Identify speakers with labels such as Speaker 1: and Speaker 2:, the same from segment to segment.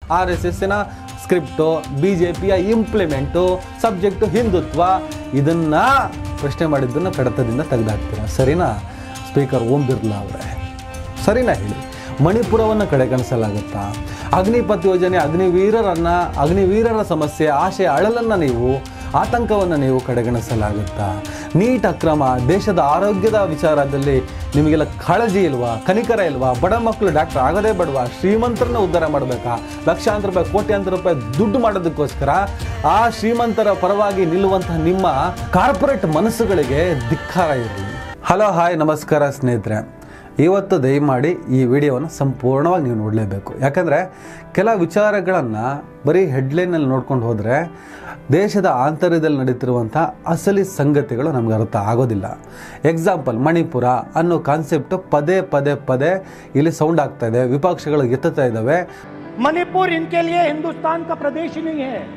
Speaker 1: R S ಎಸ್ಸಿನ script B J ಪಿಯ implement subject Hindutva ಇದನ್ನ ಪ್ರಶ್ನೆ ಮಾಡಿದ್ದನ್ನು ಕಡತದಿಂದ ತೆಗೆದಾಕ್ತೀರ ಸರಿನಾ ಸ್ಪೀಕರ್ ಓಂ ಬಿರ್ಲಾ ಅವರೇ ಸರಿನಾ ಹೇಳಿ ಮಣಿಪುರವನ್ನು ಕಡೆಗಣಿಸಲಾಗುತ್ತಾ ಅಗ್ನಿಪಥ್ ಯೋಜನೆ ಅಗ್ನಿವೀರರನ್ನ ಅಗ್ನಿವೀರರ ಸಮಸ್ಯೆ ಆಶಯ ಅಳಲನ್ನು ನೀವು ಆತಂಕವನ್ನು ನೀವು ಕಡೆಗಣಿಸಲಾಗುತ್ತಾ ನೀಟ್ ಅಕ್ರಮ ದೇಶದ ಆರೋಗ್ಯದ ವಿಚಾರದಲ್ಲಿ ನಿಮಗೆಲ್ಲ ಕಾಳಜಿ ಇಲ್ವಾ ಕನಿಕರ ಇಲ್ವಾ ಬಡ ಮಕ್ಕಳು ಡಾಕ್ಟರ್ ಆಗೋದೇ ಬೇಡವಾ ಶ್ರೀಮಂತರನ್ನ ಉದ್ಧಾರ ಮಾಡಬೇಕಾ ಲಕ್ಷಾಂತರ ರೂಪಾಯಿ ಕೋಟ್ಯಾಂತರ ರೂಪಾಯಿ ದುಡ್ಡು ಮಾಡೋದಕ್ಕೋಸ್ಕರ ಆ ಶ್ರೀಮಂತರ ಪರವಾಗಿ ನಿಲ್ಲುವಂತಹ ನಿಮ್ಮ ಕಾರ್ಪೊರೇಟ್ ಮನಸ್ಸುಗಳಿಗೆ ಧಿಕ್ಕಾರ ಇರಲಿ ಹಲೋ ಹಾಯ್ ನಮಸ್ಕಾರ ಸ್ನೇಹಿತರೆ ಇವತ್ತು ದಯಮಾಡಿ ಈ ವಿಡಿಯೋವನ್ನು ಸಂಪೂರ್ಣವಾಗಿ ನೀವು ನೋಡಲೇಬೇಕು ಯಾಕಂದರೆ ಕೆಲ ವಿಚಾರಗಳನ್ನು ಬರೀ ಹೆಡ್ಲೈನಲ್ಲಿ ನೋಡ್ಕೊಂಡು ಹೋದರೆ ದೇಶದ ಆಂತರ್ಯದಲ್ಲಿ ನಡೀತಿರುವಂಥ ಅಸಲಿ ಸಂಗತಿಗಳು ನಮ್ಗೆ ಅರ್ಥ ಆಗೋದಿಲ್ಲ ಎಕ್ಸಾಂಪಲ್ ಮಣಿಪುರ ಅನ್ನೋ ಕಾನ್ಸೆಪ್ಟ್ ಪದೇ ಪದೇ ಪದೇ ಇಲ್ಲಿ ಸೌಂಡ್ ಆಗ್ತಾ ಇದೆ ವಿಪಕ್ಷಗಳು ಎತ್ತುತ್ತಾ ಇದ್ದಾವೆ
Speaker 2: मणिपुर इनके लिए हिंदुस्तान का प्रदेश ही नहीं है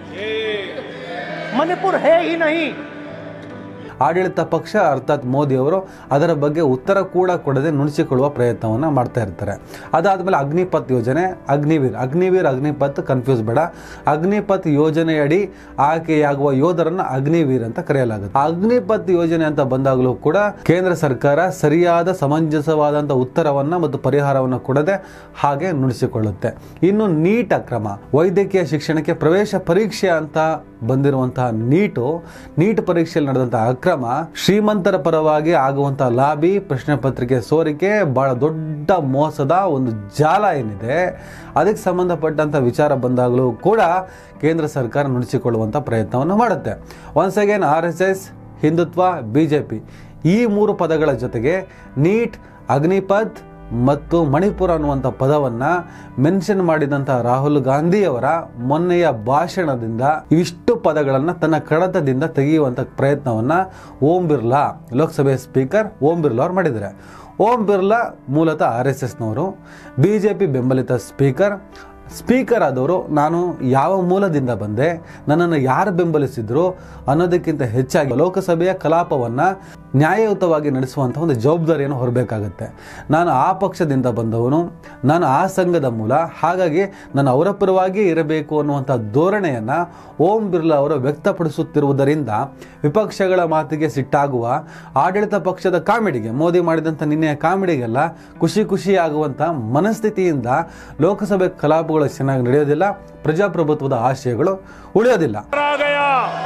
Speaker 2: मणिपुर है ही नहीं
Speaker 1: ಆಡಳಿತ ಪಕ್ಷ ಅರ್ಥಾತ್ ಮೋದಿ ಅವರು ಅದರ ಬಗ್ಗೆ ಉತ್ತರ ಕೂಡ ಕೊಡದೆ ನುಣಿಸಿಕೊಳ್ಳುವ ಪ್ರಯತ್ನವನ್ನು ಮಾಡ್ತಾ ಇರ್ತಾರೆ ಅದಾದಮೇಲೆ ಅಗ್ನಿಪಥ್ ಯೋಜನೆ ಅಗ್ನಿವೀರ್ ಅಗ್ನಿವೀರ್ ಅಗ್ನಿಪಥ್ ಕನ್ಫ್ಯೂಸ್ ಬೇಡ ಅಗ್ನಿಪಥ್ ಯೋಜನೆಯಡಿ ಆಯ್ಕೆಯಾಗುವ ಯೋಧರನ್ನು ಅಗ್ನಿವೀರ್ ಅಂತ ಕರೆಯಲಾಗುತ್ತೆ ಆ ಅಗ್ನಿಪಥ್ ಯೋಜನೆ ಅಂತ ಬಂದಾಗಲೂ ಕೂಡ ಕೇಂದ್ರ ಸರ್ಕಾರ ಸರಿಯಾದ ಸಮಂಜಸವಾದಂಥ ಉತ್ತರವನ್ನ ಮತ್ತು ಪರಿಹಾರವನ್ನು ಕೊಡದೆ ಹಾಗೆ ನುಡಿಸಿಕೊಳ್ಳುತ್ತೆ ಇನ್ನು ನೀಟ್ ಅಕ್ರಮ ವೈದ್ಯಕೀಯ ಶಿಕ್ಷಣಕ್ಕೆ ಪ್ರವೇಶ ಪರೀಕ್ಷೆ ಅಂತ ಬಂದಿರುವಂತಹ ನೀಟು ನೀಟ್ ಪರೀಕ್ಷೆಯಲ್ಲಿ ನಡೆದಂತಹ ಅಕ್ರಮ ಶ್ರೀಮಂತರ ಪರವಾಗಿ ಆಗುವಂತಹ ಲಾಬಿ ಪ್ರಶ್ನೆ ಪತ್ರಿಕೆ ಸೋರಿಕೆ ಬಹಳ ದೊಡ್ಡ ಮೋಸದ ಒಂದು ಜಾಲ ಏನಿದೆ ಅದಕ್ಕೆ ಸಂಬಂಧಪಟ್ಟಂತ ವಿಚಾರ ಬಂದಾಗಲೂ ಕೂಡ ಕೇಂದ್ರ ಸರ್ಕಾರ ನುಡಿಸಿಕೊಳ್ಳುವಂತ ಪ್ರಯತ್ನವನ್ನು ಮಾಡುತ್ತೆ once again R S S Hindutva BJP ಈ ಮೂರು ಪದಗಳ ಜೊತೆಗೆ ನೀಟ್ ಅಗ್ನಿಪಥ್ ಮತ್ತು ಮಣಿಪುರ ಅನ್ನುವಂಥ ಪದವನ್ನು ಮೆನ್ಷನ್ ಮಾಡಿದಂಥ ರಾಹುಲ್ ಗಾಂಧಿಯವರ ಮೊನ್ನೆಯ ಭಾಷಣದಿಂದ ಇವಿಷ್ಟು ಪದಗಳನ್ನು ತನ್ನ ಕಡತದಿಂದ ತೆಗೆಯುವಂಥ ಪ್ರಯತ್ನವನ್ನು ಓಂ ಬಿರ್ಲಾ ಲೋಕಸಭೆ ಸ್ಪೀಕರ್ ಓಂ ಬಿರ್ಲಾ ಅವರು ಮಾಡಿದ್ದಾರೆ ಓಂ ಬಿರ್ಲಾ ಮೂಲತಃ ಆರ್ ಎಸ್ ಎಸ್ನವರು ಬಿ ಜೆ ಪಿ ಬೆಂಬಲಿತ ಸ್ಪೀಕರ್ ಸ್ಪೀಕರ್ ಆದವರು ನಾನು ಯಾವ ಮೂಲದಿಂದ ಬಂದೆ ನನ್ನನ್ನು ಯಾರು ಬೆಂಬಲಿಸಿದ್ರು ಅನ್ನೋದಕ್ಕಿಂತ ಹೆಚ್ಚಾಗಿ ಲೋಕಸಭೆಯ ಕಲಾಪವನ್ನು ನ್ಯಾಯಯುತವಾಗಿ ನಡೆಸುವಂಥ ಒಂದು ಜವಾಬ್ದಾರಿಯನ್ನು ಹೊರಬೇಕಾಗತ್ತೆ ನಾನು ಆ ಪಕ್ಷದಿಂದ ಬಂದವನು ನಾನು ಆ ಸಂಘದ ಮೂಲ ಹಾಗಾಗಿ ನಾನು ಅವರ ಪರವಾಗಿ ಇರಬೇಕು ಅನ್ನುವಂಥ ಧೋರಣೆಯನ್ನು ಓಂ ಬಿರ್ಲಾ ಅವರು ವ್ಯಕ್ತಪಡಿಸುತ್ತಿರುವುದರಿಂದ ವಿಪಕ್ಷಗಳ ಮಾತಿಗೆ ಸಿಟ್ಟಾಗುವ ಆಡಳಿತ ಪಕ್ಷದ ಕಾಮಿಡಿಗೆ ಮೋದಿ ಮಾಡಿದಂಥ ನಿನ್ನೆಯ ಕಾಮಿಡಿಗೆಲ್ಲ ಖುಷಿ ಖುಷಿ ಆಗುವಂಥ ಮನಸ್ಥಿತಿಯಿಂದ ಲೋಕಸಭೆ ಕಲಾಪಗಳು ಚೆನ್ನಾಗಿ ನಡೆಯೋದಿಲ್ಲ ಪ್ರಜಾಪ್ರಭುತ್ವದ ಆಶಯಗಳು ಉಳಿಯೋದಿಲ್ಲ
Speaker 3: मारा गया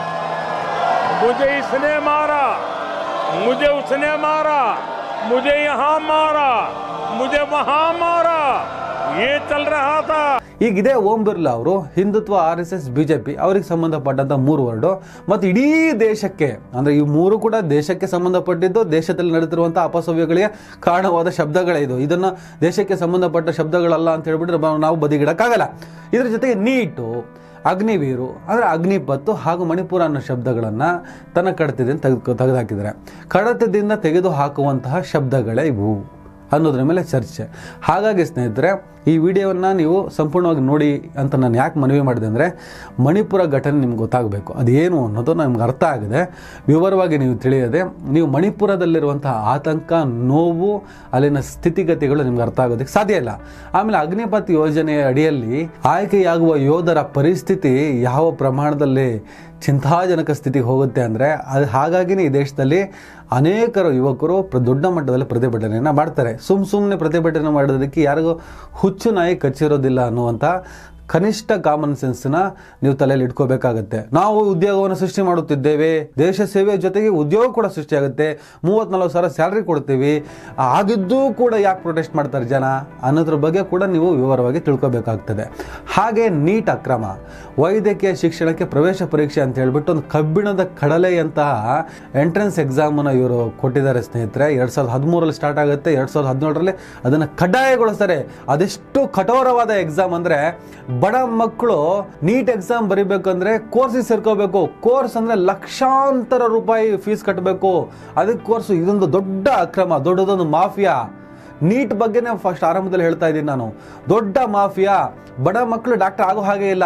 Speaker 3: मुझे इसने मारा मुझे उसने मारा मुझे यहाँ मारा मुझे वहां मारा ये चल रहा था
Speaker 1: ಈಗ ಇದೇ ಓಂ ಬಿರ್ಲಾ ಅವರು Hindutva R S S BJP ಅವರಿಗೆ ಸಂಬಂಧಪಟ್ಟಂತ ಮೂರು ವರ್ಡು ಮತ್ತು ಇಡೀ ದೇಶಕ್ಕೆ ಅಂದ್ರೆ ಈ ಮೂರು ಕೂಡ ದೇಶಕ್ಕೆ ಸಂಬಂಧಪಟ್ಟಿದ್ದು ದೇಶದಲ್ಲಿ ನಡೆದಿರುವಂತಹ ಅಪಸವ್ಯಗಳಿಗೆ ಕಾರಣವಾದ ಶಬ್ದಗಳೇ ಇದು ಇದನ್ನ ದೇಶಕ್ಕೆ ಸಂಬಂಧಪಟ್ಟ ಶಬ್ದಗಳಲ್ಲ ಅಂತ ಹೇಳ್ಬಿಟ್ರೆ ಬ- ನಾವು ಬದಿಗಿಡಕ್ಕಾಗಲ್ಲ ಇದ್ರ ಜೊತೆಗೆ ನೀಟು ಅಗ್ನಿವೀರು ಅಂದರೆ ಅಗ್ನಿಪತ್ತು ಹಾಗೂ ಮಣಿಪುರ ಅನ್ನೋ ಶಬ್ದಗಳನ್ನು ತನ್ನ ಕಡತದಿಂದ ತೆಗೆದು ತೆಗೆದುಹಾಕಿದ್ದಾರೆ ಕಡತದಿಂದ ತೆಗೆದು ಹಾಕುವಂತಹ ಶಬ್ದಗಳೇ ಇವು ಅನ್ನೋದ್ರ ಮೇಲೆ ಚರ್ಚೆ ಹಾಗಾಗಿ ಸ್ನೇಹಿತರೆ ಈ ವಿಡಿಯೋವನ್ನು ನೀವು ಸಂಪೂರ್ಣವಾಗಿ ನೋಡಿ ಅಂತ ನಾನು ಯಾಕೆ ಮನವಿ ಮಾಡಿದೆ ಅಂದರೆ ಮಣಿಪುರ ಘಟನೆ ನಿಮ್ಗೆ ಗೊತ್ತಾಗಬೇಕು ಅದೇನು ಅನ್ನೋದು ನಮ್ಗೆ ಅರ್ಥ ಆಗಿದೆ ವಿವರವಾಗಿ ನೀವು ತಿಳಿಯದೆ ನೀವು ಮಣಿಪುರದಲ್ಲಿರುವಂತಹ ಆತಂಕ ನೋವು ಅಲ್ಲಿನ ಸ್ಥಿತಿಗತಿಗಳು ನಿಮ್ಗೆ ಅರ್ಥ ಆಗೋದಕ್ಕೆ ಸಾಧ್ಯ ಇಲ್ಲ ಆಮೇಲೆ ಅಗ್ನಿಪಥ್ ಯೋಜನೆಯ ಅಡಿಯಲ್ಲಿ ಆಯ್ಕೆಯಾಗುವ ಯೋಧರ ಪರಿಸ್ಥಿತಿ ಯಾವ ಪ್ರಮಾಣದಲ್ಲಿ ಚಿಂತಾಜನಕ ಸ್ಥಿತಿಗೆ ಹೋಗುತ್ತೆ ಅಂದರೆ ಅದು ಹಾಗಾಗಿನೇ ಈ ದೇಶದಲ್ಲಿ ಅನೇಕರು ಯುವಕರು ಪ್ರ ದೊಡ್ಡ ಮಟ್ಟದಲ್ಲಿ ಪ್ರತಿಭಟನೆಯನ್ನು ಮಾಡ್ತಾರೆ ಸುಮ್ ಸುಮ್ಮನೆ ಪ್ರತಿಭಟನೆ ಮಾಡೋದಕ್ಕೆ ಯಾರಿಗೂ ಹುಚ್ಚು ನಾಯಿ ಕಚ್ಚಿರೋದಿಲ್ಲ ಅನ್ನುವಂಥ ಕನಿಷ್ಠ ಕಾಮನ್ ಸೆನ್ಸ್ನ ನೀವು ತಲೆಯಲ್ಲಿ ಇಟ್ಕೋಬೇಕಾಗತ್ತೆ ನಾವು ಉದ್ಯೋಗವನ್ನು ಸೃಷ್ಟಿ ಮಾಡುತ್ತಿದ್ದೇವೆ ದೇಶ ಸೇವೆಯ ಜೊತೆಗೆ ಉದ್ಯೋಗ ಕೂಡ ಸೃಷ್ಟಿಯಾಗುತ್ತೆ ಮೂವತ್ತ್ ನಲ್ವತ್ತು ಸಾವಿರ ಸ್ಯಾಲ್ರಿ ಕೊಡ್ತೀವಿ ಆಗಿದ್ದೂ ಕೂಡ ಯಾಕೆ ಪ್ರೊಟೆಸ್ಟ್ ಮಾಡ್ತಾರೆ ಜನ ಅನ್ನೋದ್ರ ಬಗ್ಗೆ ಕೂಡ ನೀವು ವಿವರವಾಗಿ ತಿಳ್ಕೊಬೇಕಾಗ್ತದೆ ಹಾಗೆ ನೀಟ್ ಅಕ್ರಮ ವೈದ್ಯಕೀಯ ಶಿಕ್ಷಣಕ್ಕೆ ಪ್ರವೇಶ ಪರೀಕ್ಷೆ ಅಂತ ಹೇಳ್ಬಿಟ್ಟು ಒಂದು ಕಬ್ಬಿಣದ ಕಡಲೆಯಂತಹ ಎಂಟ್ರೆನ್ಸ್ ಎಕ್ಸಾಮನ್ನು ಇವರು ಕೊಟ್ಟಿದ್ದಾರೆ ಸ್ನೇಹಿತರೆ ಎರಡು ಸಾವಿರದ ಹದಿಮೂರಲ್ಲಿ ಸ್ಟಾರ್ಟ್ ಆಗುತ್ತೆ ಎರಡು ಸಾವಿರದ ಹದಿನೇಳರಲ್ಲಿ ಅದನ್ನು ಕಡ್ಡಾಯಗೊಳಿಸ್ತಾರೆ ಅದೆಷ್ಟು ಕಠೋರವಾದ ಎಕ್ಸಾಮ್ ಅಂದರೆ ಬಡ ಮಕ್ಕಳು ನೀಟ್ ಎಕ್ಸಾಮ್ ಬರಿಬೇಕಂದ್ರೆ ಕೋರ್ಸಿಗೆ ಸೇರ್ಕೋಬೇಕು ಕೋರ್ಸ್ ಅಂದರೆ ಲಕ್ಷಾಂತರ ರೂಪಾಯಿ ಫೀಸ್ ಕಟ್ಟಬೇಕು ಅದಕ್ಕೆ ಕೋರ್ಸ್ ಇದೊಂದು ದೊಡ್ಡ ಅಕ್ರಮ ದೊಡ್ಡದೊಂದು ಮಾಫಿಯಾ ನೀಟ್ ಬಗ್ಗೆನೇ ಫಸ್ಟ್ ಆರಂಭದಲ್ಲಿ ಹೇಳ್ತಾ ಇದ್ದೀನಿ ನಾನು ದೊಡ್ಡ ಮಾಫಿಯಾ ಬಡ ಮಕ್ಕಳು ಡಾಕ್ಟರ್ ಆಗೋ ಹಾಗೆ ಇಲ್ಲ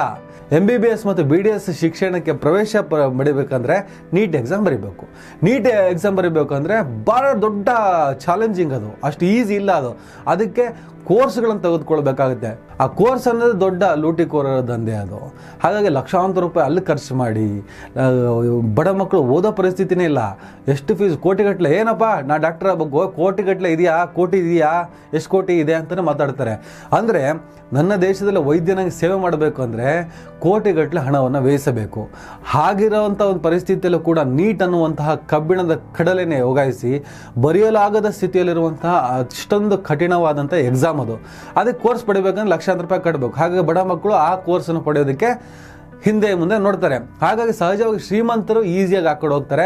Speaker 1: ಎಂ ಬಿ ಬಿ ಎಸ್ ಮತ್ತು ಬಿ ಡಿ ಎಸ್ ಶಿಕ್ಷಣಕ್ಕೆ ಪ್ರವೇಶ ಪ ಪಡಿಬೇಕಂದ್ರೆ ನೀಟ್ ಎಕ್ಸಾಮ್ ಬರೀಬೇಕು ನೀಟ್ ಎಕ್ಸಾಮ್ ಬರೀಬೇಕಂದ್ರೆ ಭಾಳ ದೊಡ್ಡ ಚಾಲೆಂಜಿಂಗ್ ಅದು ಅಷ್ಟು ಈಸಿ ಇಲ್ಲ ಅದು ಅದಕ್ಕೆ ಕೋರ್ಸ್ಗಳನ್ನು ತೆಗೆದುಕೊಳ್ಬೇಕಾಗುತ್ತೆ ಆ ಕೋರ್ಸ್ ಅನ್ನೋದು ದೊಡ್ಡ ಲೂಟಿಕೋರರ ದಂಧೆ ಅದು ಹಾಗಾಗಿ ಲಕ್ಷಾಂತರ ರೂಪಾಯಿ ಅಲ್ಲಿ ಖರ್ಚು ಮಾಡಿ ಆ, ಬಡ ಮಕ್ಕಳು ಓದೋ ಪರಿಸ್ಥಿತಿನೇ ಇಲ್ಲ ಎಷ್ಟು ಫೀಸ್ ಕೋಟಿಗಟ್ಟಲೆ ಏನಪ್ಪ ನಾ ಡಾಕ್ಟರ್ ಆಗಬೇಕು ಕೋಟಿಗಟ್ಟಲೆ ಇದೆಯಾ ಕೋಟಿ ಇದೆಯಾ ಎಷ್ಟು ಕೋಟಿ ಇದೆ ಅಂತಲೇ ಮಾತಾಡ್ತಾರೆ ಅಂದರೆ ನನ್ನ ದೇಶದಲ್ಲಿ ವೈದ್ಯನಾಗಿ ಸೇವೆ ಮಾಡಬೇಕು ಅಂದರೆ ಕೋಟಿಗಟ್ಟಲೆ ಹಣವನ್ನು ವ್ಯಯಿಸಬೇಕು ಹಾಗಿರೋವಂಥ ಒಂದು ಪರಿಸ್ಥಿತಿಯಲ್ಲೂ ಕೂಡ ನೀಟ್ ಅನ್ನುವಂತಹ ಕಬ್ಬಿಣದ ಕಡಲೆನೆ ಒಗಾಯಿಸಿ ಬರೆಯಲಾಗದ ಸ್ಥಿತಿಯಲ್ಲಿರುವಂತಹ ಅಷ್ಟೊಂದು ಕಠಿಣವಾದಂಥ ಎಕ್ಸಾಮ್ ಅದು ಅದಕ್ಕೆ ಕೋರ್ಸ್ ಪಡಿಬೇಕಂದ್ರೆ ಲಕ್ಷಾಂತರ ರೂಪಾಯಿ ಕಟ್ಟಬೇಕು ಹಾಗಾಗಿ ಬಡ ಮಕ್ಕಳು ಆ ಕೋರ್ಸನ್ನು ಪಡೆಯೋದಕ್ಕೆ ಹಿಂದೆ ಮುಂದೆ ನೋಡ್ತಾರೆ ಹಾಗಾಗಿ ಸಹಜವಾಗಿ ಶ್ರೀಮಂತರು ಈಸಿಯಾಗಿ ಹಾಕೊಂಡು ಹೋಗ್ತಾರೆ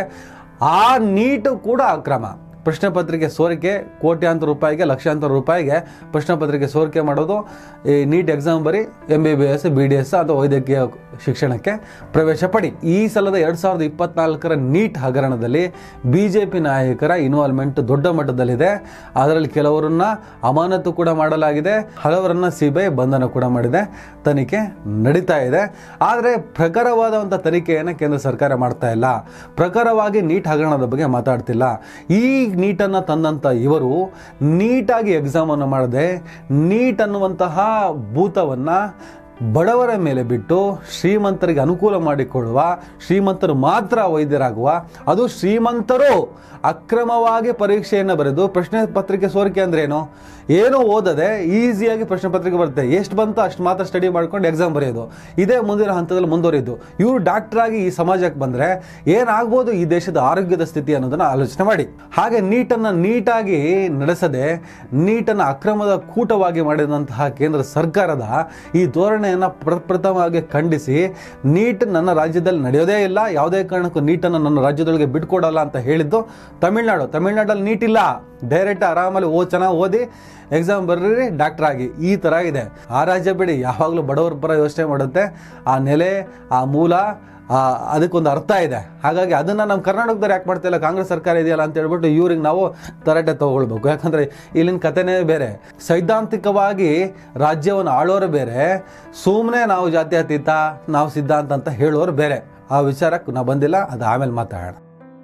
Speaker 1: ಆ ನೀಟು ಕೂಡ ಅಕ್ರಮ ಪ್ರಶ್ನೆ ಪತ್ರಿಕೆ ಸೋರಿಕೆ ಕೋಟ್ಯಾಂತರ ರೂಪಾಯಿಗೆ ಲಕ್ಷಾಂತರ ರೂಪಾಯಿಗೆ ಪ್ರಶ್ನೆ ಪತ್ರಿಕೆ ಸೋರಿಕೆ ಮಾಡೋದು ಈ ನೀಟ್ ಎಕ್ಸಾಮ್ ಬರೀ M B B S B D S ಅಥವಾ ವೈದ್ಯಕೀಯ ಶಿಕ್ಷಣಕ್ಕೆ ಪ್ರವೇಶ ಪಡಿ ಈ ಸಲದ ಎರಡು ಸಾವಿರದ ಇಪ್ಪತ್ನಾಲ್ಕರ ನೀಟ್ ಹಗರಣದಲ್ಲಿ ಬಿ ಜೆ ಪಿ ನಾಯಕರ ಇನ್ವಾಲ್ವ್ಮೆಂಟ್ ದೊಡ್ಡ ಮಟ್ಟದಲ್ಲಿದೆ ಅದರಲ್ಲಿ ಕೆಲವರನ್ನ ಅಮಾನತು ಕೂಡ ಮಾಡಲಾಗಿದೆ ಹಲವರನ್ನ ಸಿ ಬಿ ಐ ಬಂಧನ ಕೂಡ ಮಾಡಿದೆ ತನಿಖೆ ನಡೀತಾ ಇದೆ ಆದರೆ ಪ್ರಖರವಾದಂಥ ತನಿಖೆಯನ್ನು ಕೇಂದ್ರ ಸರ್ಕಾರ ಮಾಡ್ತಾ ಇಲ್ಲ ಪ್ರಖರವಾಗಿ ನೀಟ್ ಹಗರಣದ ಬಗ್ಗೆ ಮಾತಾಡ್ತಿಲ್ಲ ಈ ನೀಟನ್ನು ತಂದಂಥ ಇವರು ನೀಟಾಗಿ ಎಕ್ಸಾಮನ್ನು ಮಾಡದೆ ನೀಟ್ ಅನ್ನುವಂತಹ ಭೂತವನ್ನು ಬಡವರ ಮೇಲೆ ಬಿಟ್ಟು ಶ್ರೀಮಂತರಿಗೆ ಅನುಕೂಲ ಮಾಡಿಕೊಳ್ಳುವ ಶ್ರೀಮಂತರು ಮಾತ್ರ ವೈದ್ಯರಾಗುವ ಅದು ಶ್ರೀಮಂತರು ಅಕ್ರಮವಾಗಿ ಪರೀಕ್ಷೆಯನ್ನು ಬರೆದು ಪ್ರಶ್ನೆ ಪತ್ರಿಕೆ ಸೋರಿಕೆ ಅಂದ್ರೇನು ಏನು ಓದದೆ ಈಸಿಯಾಗಿ ಪ್ರಶ್ನೆ ಪತ್ರಿಕೆ ಬರುತ್ತೆ ಎಷ್ಟು ಬಂತು ಅಷ್ಟು ಮಾತ್ರ ಸ್ಟಡಿ ಮಾಡ್ಕೊಂಡು ಎಕ್ಸಾಮ್ ಬರೆಯೋದು ಇದೇ ಮುಂದಿನ ಹಂತದಲ್ಲಿ ಮುಂದುವರಿಯೋದು ಇವರು ಡಾಕ್ಟರ್ ಆಗಿ ಈ ಸಮಾಜಕ್ಕೆ ಬಂದರೆ ಏನಾಗ್ಬೋದು ಈ ದೇಶದ ಆರೋಗ್ಯದ ಸ್ಥಿತಿ ಅನ್ನೋದನ್ನ ಆಲೋಚನೆ ಮಾಡಿ ಹಾಗೆ ನೀಟನ್ನು ನೀಟಾಗಿ ನಡೆಸದೆ ನೀಟನ್ನು ಅಕ್ರಮದ ಕೂಟವಾಗಿ ಮಾಡಿದಂತಹ ಕೇಂದ್ರ ಸರ್ಕಾರದ ಈ ಧೋರಣೆಯನ್ನು ಪ್ರಪ್ರಥಮವಾಗಿ ಖಂಡಿಸಿ ನೀಟ್ ನನ್ನ ರಾಜ್ಯದಲ್ಲಿ ನಡೆಯೋದೇ ಇಲ್ಲ ಯಾವುದೇ ಕಾರಣಕ್ಕೂ ನೀಟನ್ನು ನನ್ನ ರಾಜ್ಯದೊಳಗೆ ಬಿಟ್ಕೊಡಲ್ಲ ಅಂತ ಹೇಳಿದ್ದು ತಮಿಳ್ನಾಡು ತಮಿಳ್ನಾಡಲ್ಲಿ ನೀಟ್ ಇಲ್ಲ ಡೈರೆಕ್ಟ್ ಆರಾಮಲ್ಲಿ ಓ ಚೆನ್ನಾಗಿ ಓದಿ ಎಕ್ಸಾಮ್ ಬರ್ರಿ ಡಾಕ್ಟರ್ ಆಗಿ ಈ ಥರ ಇದೆ ಆ ರಾಜ್ಯ ಬಿಡಿ ಯಾವಾಗಲೂ ಬಡವರ ಪರ ಯೋಚನೆ ಮಾಡುತ್ತೆ ಆ ನೆಲೆ ಆ ಮೂಲ ಆ, ಅದಕ್ಕೊಂದು ಅರ್ಥ ಇದೆ ಹಾಗಾಗಿ ಅದನ್ನು ನಮ್ಮ ಕರ್ನಾಟಕದವ್ರು ಯಾಕೆ ಮಾಡ್ತಾ ಇಲ್ಲ ಕಾಂಗ್ರೆಸ್ ಸರ್ಕಾರ ಇದೆಯಲ್ಲ ಅಂತ ಹೇಳ್ಬಿಟ್ಟು ಇವ್ರಿಗೆ ನಾವು ತರಾಟೆ ತಗೊಳ್ಬೇಕು ಯಾಕಂದರೆ ಇಲ್ಲಿನ ಕಥೆನೇ ಬೇರೆ ಸೈದ್ಧಾಂತಿಕವಾಗಿ ರಾಜ್ಯವನ್ನು ಆಳೋರು ಬೇರೆ ಸುಮ್ಮನೆ ನಾವು ಜಾತ್ಯತೀತ ನಾವು ಸಿದ್ಧಾಂತ ಅಂತ ಹೇಳೋರು ಬೇರೆ ಆ ವಿಚಾರಕ್ಕೆ ನಾವು ಬಂದಿಲ್ಲ ಅದು ಆಮೇಲೆ ಮಾತಾಡೋಣ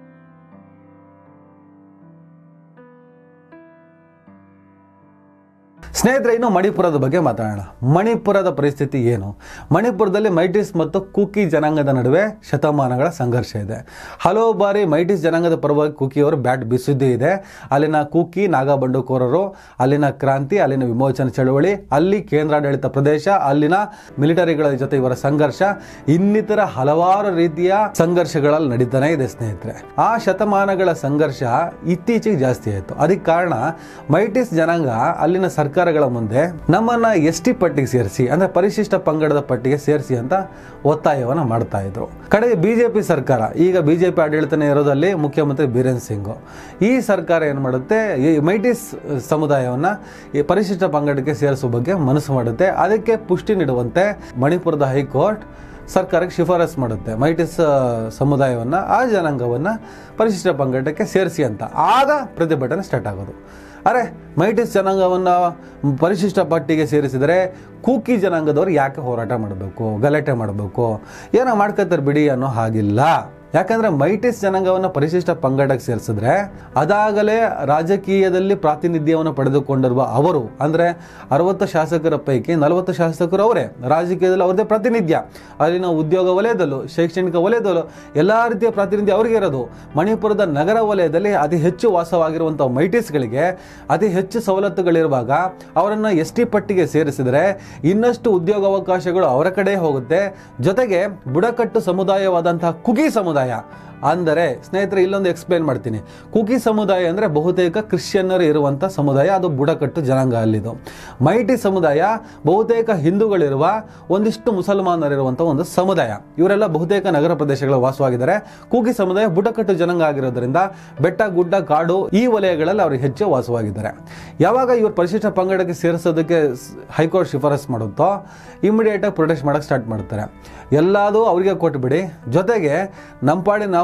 Speaker 1: ಸ್ನೇಹಿತರೆ ಇನ್ನು ಮಣಿಪುರದ ಬಗ್ಗೆ ಮಾತಾಡೋಣ ಮಣಿಪುರದ ಪರಿಸ್ಥಿತಿ ಏನು ಮಣಿಪುರದಲ್ಲಿ ಮೈಟಿಸ್ ಮತ್ತು ಕುಕಿ ಜನಾಂಗದ ನಡುವೆ ಶತಮಾನಗಳ ಸಂಘರ್ಷ ಇದೆ ಹಲವು ಬಾರಿ ಮೈಟಿಸ್ ಜನಾಂಗದ ಪರವಾಗಿ ಕುಕಿಯವರು ಬ್ಯಾಟ್ ಬಿಸಿದ್ದೇ ಇದೆ ಅಲ್ಲಿನ ಕುಕಿ ನಾಗಾ ಬಂಡುಕೋರರು ಅಲ್ಲಿನ ಕ್ರಾಂತಿ ಅಲ್ಲಿನ ವಿಮೋಚನೆ ಚಳವಳಿ ಅಲ್ಲಿ ಕೇಂದ್ರಾಡಳಿತ ಪ್ರದೇಶ ಅಲ್ಲಿನ ಮಿಲಿಟರಿಗಳ ಜೊತೆ ಇವರ ಸಂಘರ್ಷ ಇನ್ನಿತರ ಹಲವಾರು ರೀತಿಯ ಸಂಘರ್ಷಗಳಲ್ಲಿ ನಡೀತಾನೆ ಇದೆ ಸ್ನೇಹಿತರೆ ಆ ಶತಮಾನಗಳ ಸಂಘರ್ಷ ಇತ್ತೀಚೆಗೆ ಜಾಸ್ತಿ ಆಯಿತು ಅದಕ್ಕೆ ಕಾರಣ ಮೈಟಿಸ್ ಜನಾಂಗ ಅಲ್ಲಿನ ಸರ್ಕಾರಗಳ ಮುಂದೆ ನಮ್ಮನ್ನ ಎಸ್ ಟಿ ಪಟ್ಟಿಗೆ ಸೇರಿಸಿ ಅಂದ್ರೆ ಪರಿಶಿಷ್ಟ ಪಂಗಡದ ಪಟ್ಟಿಗೆ ಸೇರಿಸಿ ಅಂತ ಒತ್ತಾಯವನ್ನು ಮಾಡ್ತಾ ಇದ್ರು ಕಡೆಗೆ ಬಿಜೆಪಿ ಸರ್ಕಾರ ಈಗ ಬಿಜೆಪಿ ಆಡಳಿತನೇ ಇರೋದಲ್ಲಿ ಮುಖ್ಯಮಂತ್ರಿ ಬೀರೇನ್ ಸಿಂಗ್ ಈ ಸರ್ಕಾರ ಏನು ಮಾಡುತ್ತೆ ಈ ಮೈಟಿಸ್ ಸಮುದಾಯವನ್ನ ಈ ಪರಿಶಿಷ್ಟ ಪಂಗಡಕ್ಕೆ ಸೇರಿಸುವ ಬಗ್ಗೆ ಮನಸ್ಸು ಮಾಡುತ್ತೆ ಅದಕ್ಕೆ ಪುಷ್ಟಿ ನೀಡುವಂತೆ ಮಣಿಪುರದ ಹೈಕೋರ್ಟ್ ಸರ್ಕಾರಕ್ಕೆ ಶಿಫಾರಸ್ ಮಾಡುತ್ತೆ ಮೈಟಿಸ್ ಆ, ಸಮುದಾಯವನ್ನ ಆ ಜನಾಂಗವನ್ನ ಪರಿಶಿಷ್ಟ ಪಂಗಡಕ್ಕೆ ಸೇರಿಸಿ ಅಂತ ಆಗ ಪ್ರತಿಭಟನೆ ಸ್ಟಾರ್ಟ್ ಆಗೋದು ಅರೆ ಮೈಟಿಸ್ ಜನಾಂಗವನ್ನು ಪರಿಶಿಷ್ಟ ಪಟ್ಟಿಗೆ ಸೇರಿಸಿದರೆ ಕೂಕಿ ಜನಾಂಗದವ್ರು ಯಾಕೆ ಹೋರಾಟ ಮಾಡಬೇಕು ಗಲಾಟೆ ಮಾಡಬೇಕು ಏನೋ ಮಾಡ್ಕೊತಾರೆ ಬಿಡಿ ಅನ್ನೋ ಹಾಗಿಲ್ಲ ಯಾಕಂದ್ರೆ ಮೈಟಿಸ್ ಜನಾಂಗವನ್ನು ಪರಿಶಿಷ್ಟ ಪಂಗಡಕ್ಕೆ ಸೇರಿಸಿದ್ರೆ ಅದಾಗಲೇ ರಾಜಕೀಯದಲ್ಲಿ ಪ್ರಾತಿನಿಧ್ಯವನ್ನು ಪಡೆದುಕೊಂಡಿರುವ ಅವರು ಅಂದ್ರೆ ಅರವತ್ತು ಶಾಸಕರ ಪೈಕಿ ನಲವತ್ತು ಶಾಸಕರು ಅವರೇ ರಾಜಕೀಯದಲ್ಲಿ ಅವ್ರದ್ದೇ ಪ್ರಾತಿನಿಧ್ಯ ಅಲ್ಲಿನ ಉದ್ಯೋಗ ವಲಯದಲ್ಲೂ ಶೈಕ್ಷಣಿಕ ವಲಯದಲ್ಲೂ ಎಲ್ಲ ರೀತಿಯ ಪ್ರಾತಿನಿಧ್ಯ ಅವರಿಗೆ ಇರೋದು ಮಣಿಪುರದ ನಗರ ವಲಯದಲ್ಲಿ ಅತಿ ಹೆಚ್ಚು ವಾಸವಾಗಿರುವಂಥ ಮೈಟಿಸ್ಗಳಿಗೆ ಅತಿ ಹೆಚ್ಚು ಸವಲತ್ತುಗಳಿರುವಾಗ ಅವರನ್ನು ಎಸ್ ಟಿ ಪಟ್ಟಿಗೆ ಸೇರಿಸಿದರೆ ಇನ್ನಷ್ಟು ಉದ್ಯೋಗಾವಕಾಶಗಳು ಅವರ ಕಡೆ ಹೋಗುತ್ತೆ ಜೊತೆಗೆ ಬುಡಕಟ್ಟು ಸಮುದಾಯವಾದಂತಹ ಕುಗಿ ಸಮುದಾಯ ಅಂದರೆ ಸ್ನೇಹಿತರೆ ಇಲ್ಲೊಂದು ಎಕ್ಸ್ಪ್ಲೇನ್ ಮಾಡ್ತೀನಿ ಕುಕಿ ಸಮುದಾಯ ಅಂದರೆ ಬಹುತೇಕ ಕ್ರಿಶ್ಚಿಯನ್ನರು ಇರುವಂಥ ಸಮುದಾಯ ಅದು ಬುಡಕಟ್ಟು ಜನಾಂಗ ಅಲ್ಲಿದು ಮೈಟಿ ಸಮುದಾಯ ಬಹುತೇಕ ಹಿಂದೂಗಳಿರುವ ಒಂದಿಷ್ಟು ಮುಸಲ್ಮಾನರಿರುವಂಥ ಒಂದು ಸಮುದಾಯ ಇವರೆಲ್ಲ ಬಹುತೇಕ ನಗರ ಪ್ರದೇಶಗಳ ವಾಸವಾಗಿದ್ದಾರೆ ಕೂಗಿ ಸಮುದಾಯ ಬುಡಕಟ್ಟು ಜನಾಂಗ ಆಗಿರೋದ್ರಿಂದ ಬೆಟ್ಟ ಗುಡ್ಡ ಕಾಡು ಈ ವಲಯಗಳಲ್ಲಿ ಅವರು ಹೆಚ್ಚು ವಾಸವಾಗಿದ್ದಾರೆ ಯಾವಾಗ ಇವರು ಪರಿಶಿಷ್ಟ ಪಂಗಡಕ್ಕೆ ಸೇರಿಸೋದಕ್ಕೆ ಸ್- ಹೈಕೋರ್ಟ್ ಶಿಫಾರಸ್ ಮಾಡುತ್ತೋ ಇಮಿಡಿಯೇಟಾಗಿ ಪ್ರೊಟೆಸ್ಟ್ ಮಾಡೋಕ್ಕೆ ಸ್ಟಾರ್ಟ್ ಮಾಡ್ತಾರೆ ಎಲ್ಲದೂ ಅವರಿಗೆ ಕೊಟ್ಬಿಡಿ ಜೊತೆಗೆ ನಮ್ಮ ಪಾಡಿ ನಾವು